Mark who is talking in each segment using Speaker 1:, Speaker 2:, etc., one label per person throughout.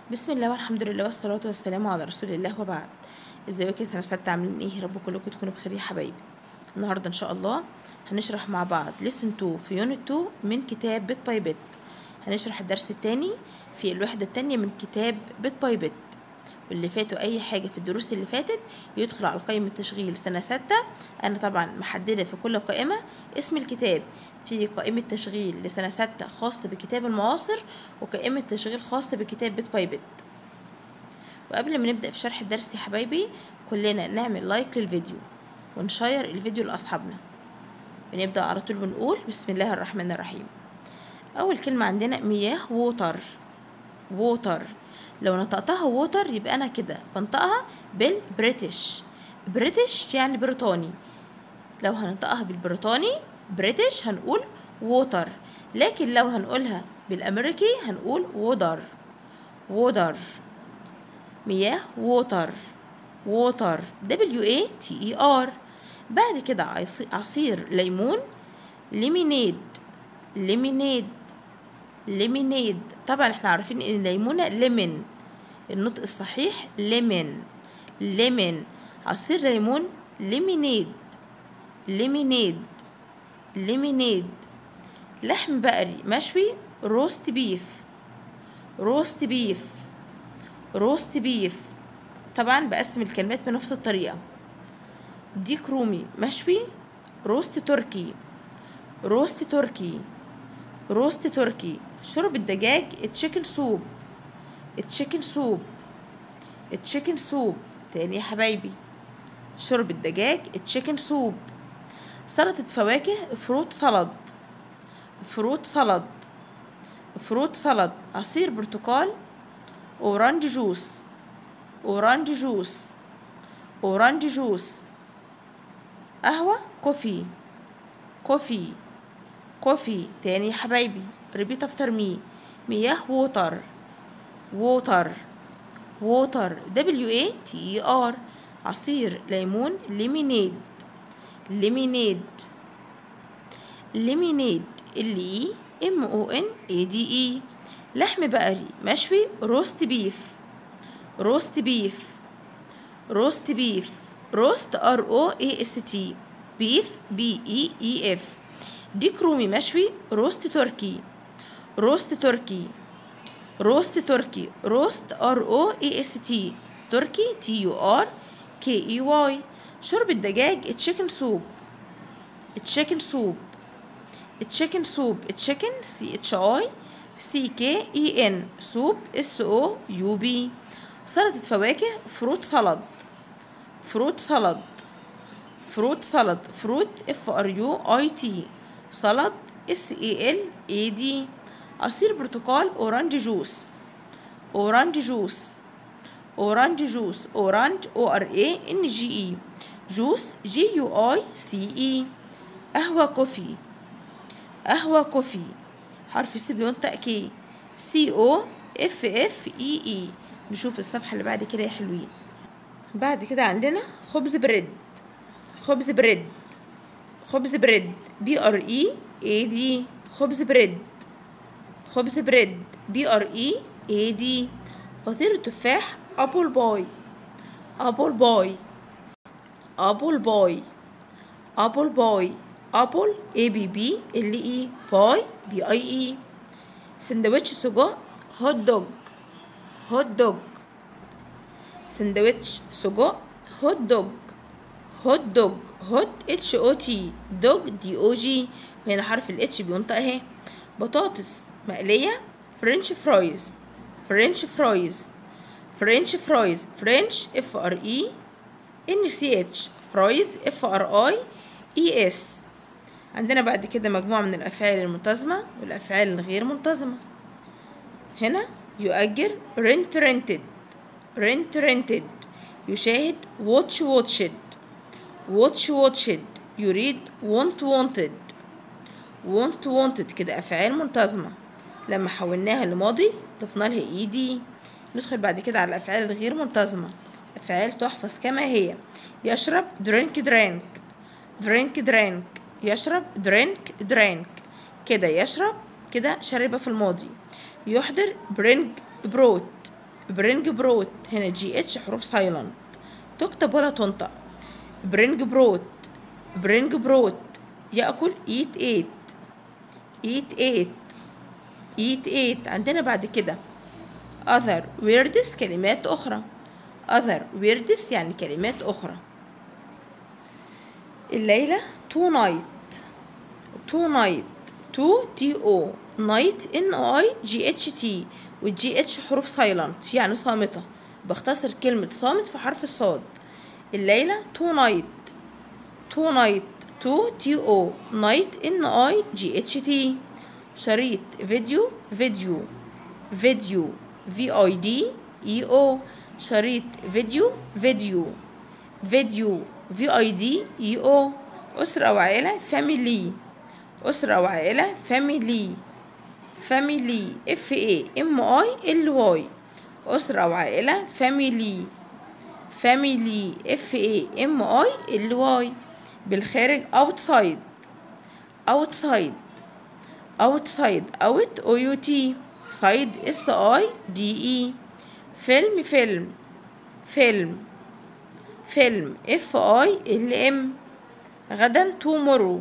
Speaker 1: بسم الله والحمد لله والصلاة والسلام على رسول الله وبعد ازيكم يا سنة ستة عاملين ايه يا رب كلكم تكونوا بخير يا حبايبي النهاردة ان شاء الله هنشرح مع بعض لسن 2 في يونت 2 من كتاب بيت باي بيت هنشرح الدرس التاني في الوحدة التانية من كتاب بيت باي بيت واللي فاتوا اي حاجة في الدروس اللي فاتت يدخل على قائمة تشغيل سنة ستة انا طبعا محددة في كل قائمة اسم الكتاب في قائمة تشغيل لسنة ستة خاصة بكتاب المعاصر وقائمة تشغيل خاصة بكتاب بيت باي بيت وقبل ما نبدأ في شرح الدرس يا حبايبي كلنا نعمل لايك للفيديو ونشير الفيديو لأصحابنا ونبدأ على طول بنقول بسم الله الرحمن الرحيم أول كلمة عندنا مياه ووتر ووتر لو نطقتها ووتر يبقى أنا كده بنطقها بالبريتش بريتش يعني بريطاني لو هنطقها بالبريطاني بريتش هنقول ووتر لكن لو هنقولها بالأمريكي هنقول وودر وودر مياه ووتر ووتر دبليو اي تي اي ار بعد كده عصي- عصير ليمون ليمينيد ليمينيد ليمينيد طبعا احنا عارفين ان الليمونة ليمون النطق الصحيح ليمون ليمون عصير ليمون ليمينيد ليمينيد ليمينيد لحم بقري مشوي روست بيف روست بيف روست بيف طبعا بقسم الكلمات بنفس الطريقة ديك رومي مشوي روست تركي روست تركي روست تركي شرب الدجاج تشيكن سوب تشيكن سوب تشيكن سوب تاني يا حبايبي شرب الدجاج تشيكن سوب سلطة فواكه فروت سلطة فروت سلطة فروت سلطة عصير برتقال اورانج جوس اورانج جوس اورانج جوس قهوة كوفي كوفي كوفي تاني يا حبايبي ريبيت افتر مي مياه ووتر ووتر ووتر دبليو اي تي اي ار عصير ليمون ليمينيد ليمينيد ليمينيد ال اي ام او ان اي دي اي لحم بقري مشوي روست بيف روست بيف روست بيف روست ار او اي اس تي بيف بي اي اي اف ديك رومي مشوي روست تركي روست تركي روست تركي روست ار او اي اس تي تركي تي يو ار كي اي واي شرب الدجاج تشيكن سوب تشيكن سوب تشيكن سوب تشيكن سي اتش اي سي كي اي ان سوب اس او يو بي سلطة فواكه فروت سلطة فروت سلطة فروت سلطة فروت اف ار يو اي تي سلطة اس اي ال اي دي عصير برتقال اورانج جوس اورانج جوس اورانج جوس اورانج او ار اي ان جي اي جوس جي يو اي سي اي قهوة كوفي قهوة كوفي حرف السي بينطق كي سي او اف اف اي اي نشوف الصفحة اللي بعد كده يا حلوين بعد كده عندنا خبز بريد خبز بريد خبز بريد بي ار اي اي دي خبز بريد خبز بريد بي ار اي اي دي فطير التفاح ابل باي ابل باي ابل باي ابل باي ابل اي بي بي ال اي باي بي اي اي سندوتش سجق هوت دوج هوت دوج سندوتش سجق هوت دوج هوت دوج هوت اتش او تي دوج دي او جي وهنا حرف الاتش بينطق اهي بطاطس مقلية فرنش فرايز فرنش فرايز فرنش فرايز فرنش اف ار اي ان سي اتش فرايز اف ار اي اي اس عندنا بعد كده مجموعة من الأفعال المنتظمة والأفعال الغير منتظمة هنا يؤجر rent rented rent rented يشاهد watch watched watch watched يريد want wanted want wanted كده أفعال منتظمة لما حولناها لماضي ضفنا لها اي دي ندخل بعد كده على الأفعال الغير منتظمة أفعال تحفظ كما هي يشرب drink drink drink drink يشرب drink drink كده يشرب كده شرب في الماضي يحضر bring brought برينج بروت هنا جي اتش حروف سايلنت تكتب ولا تنطق برينج بروت برينج بروت يأكل eat ate eat ate eat ate عندنا بعد كده other words كلمات أخرى other words يعني كلمات أخرى الليلة to night to night to t o night n i g h t والجي اتش حروف سايلنت يعني صامتة بختصر كلمة صامت في حرف الصاد الليلة to night to night to t o night n i g h t شريط فيديو فيديو فيديو في اي دي اي او شريط فيديو فيديو فيديو في اي دي اي او أسرة وعائلة فاميلي أسرة وعائلة فاميلي فاميلي اف اي ام اي ال واي أسرة وعائلة فاميلي فاميلي اف اي ام اي ال واي بالخارج outside outside outside out او يو تي side اس اي دي اي فيلم فيلم فيلم فيلم اف اي ال ام غدا tomorrow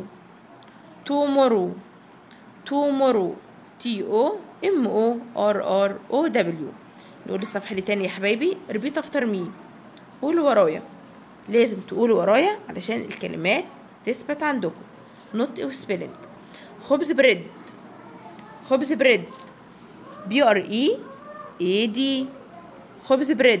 Speaker 1: tomorrow tomorrow تي او ام او ار ار او دبليو نقول الصفحة دي تاني يا حبايبي ريبيت افتر مي قولوا ورايا لازم تقولوا ورايا علشان الكلمات تثبت عندكم نطق وسبيلنج خبز بريد خبز بريد بي ار اي اي دي خبز بريد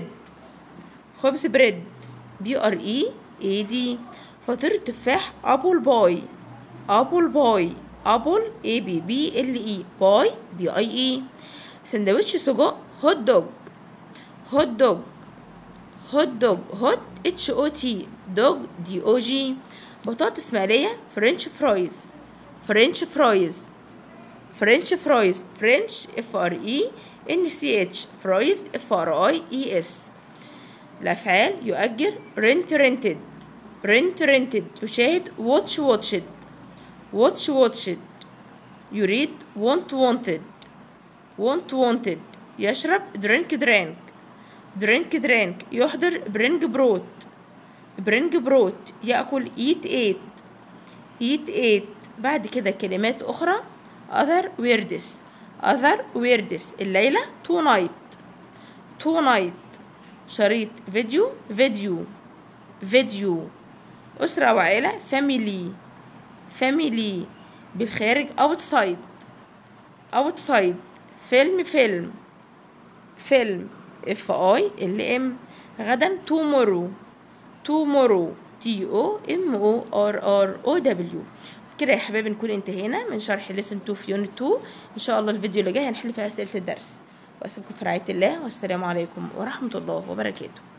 Speaker 1: خبز بريد بي ار اي اي دي فطير تفاح ابل باي ابل باي ابل اي بي بي ال اي باي بي اي اي سندوتش سجق هوت دوج هوت دوج هوت دوج هوت اتش او تي دوج دي او جي بطاطس مقلية فرنش فرايز فرنش فرايز فرنش فرايز فرنش اف ار اي ان سي اتش فرايز اف ار اي اي اس الافعال يؤجر رنت رنتد رنت رنتد يشاهد واتش واتشد واتش واتشد يريد want wanted want wanted يشرب drink drank drink drank يحضر برينج بروت برينج بروت يأكل eat ate eat ate بعد كده كلمات أخرى other words other words الليلة tonight tonight شريط فيديو فيديو فيديو أسرة وعائلة family family بالخارج outside outside فيلم فيلم فيلم اف اي ال ام غدا tomorrow tomorrow تي او ام او ار ار او دبليو كده يا حبايبي نكون انتهينا من شرح ليسن 2 في يونت 2 ان شاء الله الفيديو اللي جاي هنحل فيه اسئله الدرس واسيبكم في رعايه الله والسلام عليكم ورحمه الله وبركاته